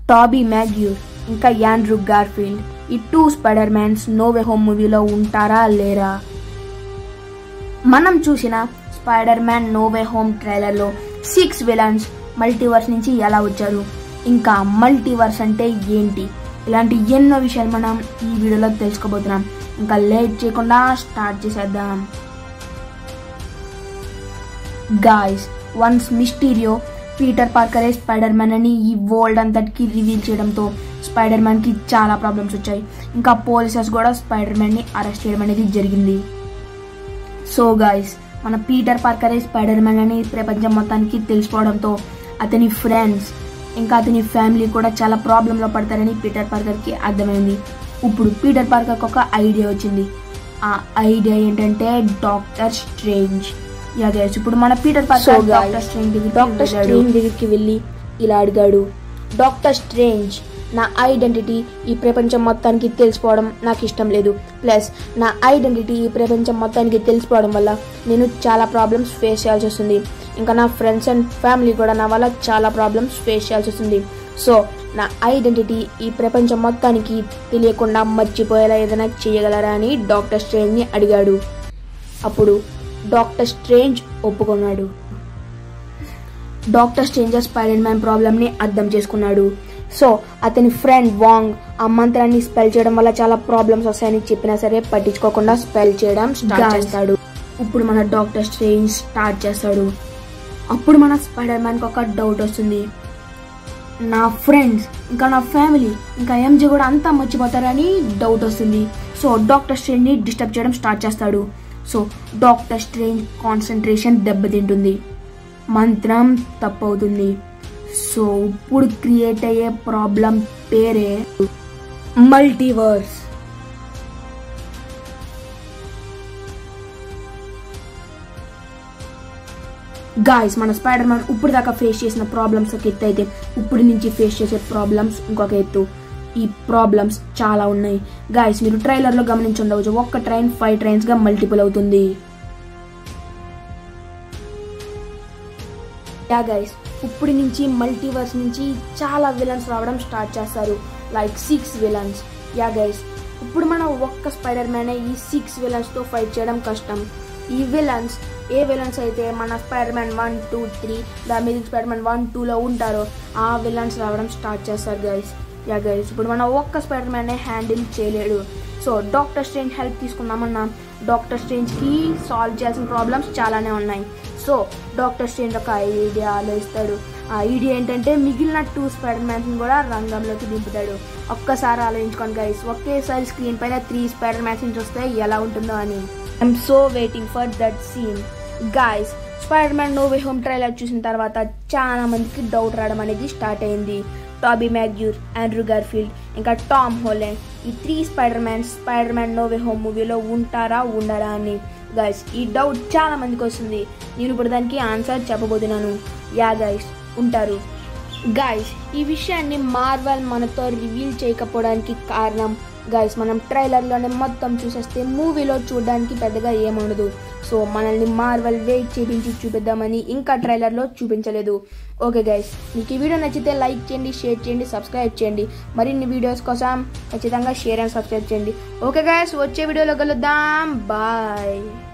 టాబీ Maguire ఇంకా Andrew Garfield ఈ two Spider mans no way home మూవీలో ఉంటారా లేరా మనం చూసిన స్పైడర్ మ్యాన్ నోవే హోమ్ ట్రైలర్లో సిక్స్ విలన్స్ మల్టీవర్స్ నుంచి ఎలా వచ్చారు ఇంకా మల్టీవర్స్ అంటే ఏంటి ఇలాంటి ఎన్నో విషయాలు మనం ఈ వీడియోలో తెలుసుకోబోతున్నాం ఇంకా లేట్ చేయకుండా స్టార్ట్ చేసేద్దాం గాయస్ వన్స్ మిస్టీరియో పీటర్ పార్కరే స్పైడర్ మ్యాన్ అని ఈ వరల్డ్ అంతటికి రివీల్ చేయడంతో స్పైడర్ మ్యాన్ కి చాలా ప్రాబ్లమ్స్ వచ్చాయి ఇంకా పోలీసెస్ కూడా స్పైడర్ మ్యాన్ ని అరెస్ట్ చేయడం అనేది జరిగింది సో గాయస్ మన పీటర్ పార్కరే స్పైడర్ మ్యాన్ అని ప్రపంచం మొత్తానికి తెలిసిపోవడంతో అతని ఫ్రెండ్స్ ఇంకా అతని ఫ్యామిలీ కూడా చాలా ప్రాబ్లంలో పడతారని పీటర్ పార్కర్కి అర్థమైంది ఇప్పుడు పీటర్ పార్కర్కి ఒక ఐడియా వచ్చింది ఆ ఐడియా ఏంటంటే డాక్టర్ స్ట్రేంజ్ యా గైస్ ఇప్పుడు మన పీటర్ పార్కర్ డాక్టర్ స్ట్రేంజ్ దగ్గరికి డాక్టర్ స్ట్రేంజ్ దగ్గరికి వెళ్ళి ఇలా అడిగాడు డాక్టర్ స్ట్రేంజ్ నా ఐడెంటిటీ ఈ ప్రపంచం మొత్తానికి తెలిసిపోవడం నాకు ఇష్టం లేదు ప్లస్ నా ఐడెంటిటీ ఈ ప్రపంచం మొత్తానికి తెలిసిపోవడం వల్ల నేను చాలా ప్రాబ్లమ్స్ ఫేస్ చేయాల్సి వస్తుంది ఇంకా నా ఫ్రెండ్స్ అండ్ ఫ్యామిలీ కూడా నా వల్ల చాలా ప్రాబ్లమ్స్ ఫేస్ చేయాల్సి వస్తుంది సో నా ఐడెంటిటీ ఈ ప్రపంచం మొత్తానికి తెలియకుండా మర్చిపోయేలా ఏదైనా చేయగలరా అని డాక్టర్ స్ట్రేంజ్ని అడిగాడు అప్పుడు డాక్టర్ స్ట్రేంజ్ ఒప్పుకున్నాడు డాక్టర్ స్ట్రేంజర్ స్పైడర్ మ్యాన్ ప్రాబ్లమ్ని అర్థం చేసుకున్నాడు సో అతని ఫ్రెండ్ వాంగ్ ఆ మంత్రాన్ని స్పెల్ చేయడం వల్ల చాలా ప్రాబ్లమ్స్ వస్తాయని చెప్పినా సరే పట్టించుకోకుండా స్పెల్ చేయడం స్టార్ట్ చేస్తాడు ఇప్పుడు మన డాక్టర్ స్ట్రేంజ్ స్టార్ట్ చేస్తాడు అప్పుడు మన స్పైడర్ మ్యాన్కి ఒక డౌట్ వస్తుంది నా ఫ్రెండ్స్ ఇంకా నా ఫ్యామిలీ ఇంకా ఎంజీ కూడా అంతా మర్చిపోతారని డౌట్ వస్తుంది సో డాక్టర్ స్ట్రేంజ్ని డిస్టర్బ్ చేయడం స్టార్ట్ చేస్తాడు సో డాక్టర్ స్ట్రేంజ్ కాన్సన్ట్రేషన్ దెబ్బతింటుంది మంత్రం తప్పవుతుంది సో ఇప్పుడు క్రియేట్ అయ్యే ప్రాబ్లం పేరే మల్టీవర్స్ గాయస్ మన స్పైడర్ మ్యాన్ ఇప్పుడు దాకా ఫేస్ చేసిన ప్రాబ్లమ్స్ ఒక ఎత్తు అయితే ఇప్పుడు నుంచి ఫేస్ చేసే ప్రాబ్లమ్స్ ఇంకొక ఎత్తు ఈ ప్రాబ్లమ్స్ చాలా ఉన్నాయి గాయస్ మీరు ట్రైలర్లో గమనించి ఉండవచ్చు ఒక్క ట్రైన్ ఫైవ్ ట్రైన్స్గా మల్టిపుల్ అవుతుంది యా గైస్ ఇప్పుడు నుంచి మల్టీవర్స్ నుంచి చాలా విలన్స్ రావడం స్టార్ట్ చేస్తారు like six villains yeah guys ఇప్పుడు మనం ఒక్క స్పైడర్ మ్యాన్ ఈ సిక్స్ విలన్స్తో ఫైట్ చేయడం కష్టం ఈ విలన్స్ ఏ విలన్స్ అయితే మన Spider Man one two three the amazing Spider Man one టూలో ఉంటారో ఆ విలన్స్ రావడం స్టార్ట్ చేస్తారు గైస్ యా గైస్ ఇప్పుడు మనం ఒక్క స్పైడర్ మ్యాన్ హ్యాండిల్ చేయలేడు సో డాక్టర్ స్ట్రేంజ్ హెల్ప్ తీసుకుందామన్నా డాక్టర్ స్ట్రేంజ్కి సాల్వ్ చేయాల్సిన ప్రాబ్లమ్స్ చాలానే ఉన్నాయి సో డాక్టర్ స్ట్రేంజ్ ఒక ఐడియా ఆలోచిస్తాడు ఆ ఐడియా ఏంటంటే మిగిలిన టూ స్పైడర్ మ్యాన్స్ కూడా రంగంలోకి దింపుతాడు ఒక్కసారి ఆలోచించుకోండి గైస్ ఒకేసారి స్క్రీన్ పైన త్రీ స్పైడర్ మ్యాన్స్ నుంచి వస్తే ఎలా ఉంటుందో అని I'm so waiting for that scene guys Spider Man no way home trailer చూసిన తర్వాత చాలా మందికి డౌట్ రావడం అనేది స్టార్ట్ అయింది టాబీ మ్యాగ్యూర్ ఆండ్రూ గార్ఫీల్డ్ ఇంకా టామ్ హోలెండ్ ఈ three Spider Man Spider Man no way home మూవీలో ఉంటారా ఉండరా అని గైస్ ఈ డౌట్ చాలా మందికి వస్తుంది నేను ఇప్పుడు దానికి ఆన్సర్ చెప్పబోతున్నాను యా గైస్ ఉంటారు గైస్ ఈ విషయాన్ని మార్వల్ మనతో రివీల్ చేయకపోవడానికి కారణం గైస్ మనం ట్రైలర్లోనే మొత్తం చూసేస్తే మూవీలో చూడడానికి పెద్దగా ఏముండదు సో మనల్ని మార్వల్ వెయిట్ చేపించి చూపిద్దామని ఇంకా ట్రైలర్లో చూపించలేదు ఓకే గైస్ మీకు ఈ వీడియో నచ్చితే లైక్ చేయండి షేర్ చేయండి సబ్స్క్రైబ్ చేయండి మరిన్ని వీడియోస్ కోసం ఖచ్చితంగా షేర్ అండ్ సబ్స్క్రైబ్ చేయండి ఓకే గైస్ వచ్చే వీడియోలో కలుద్దాం బాయ్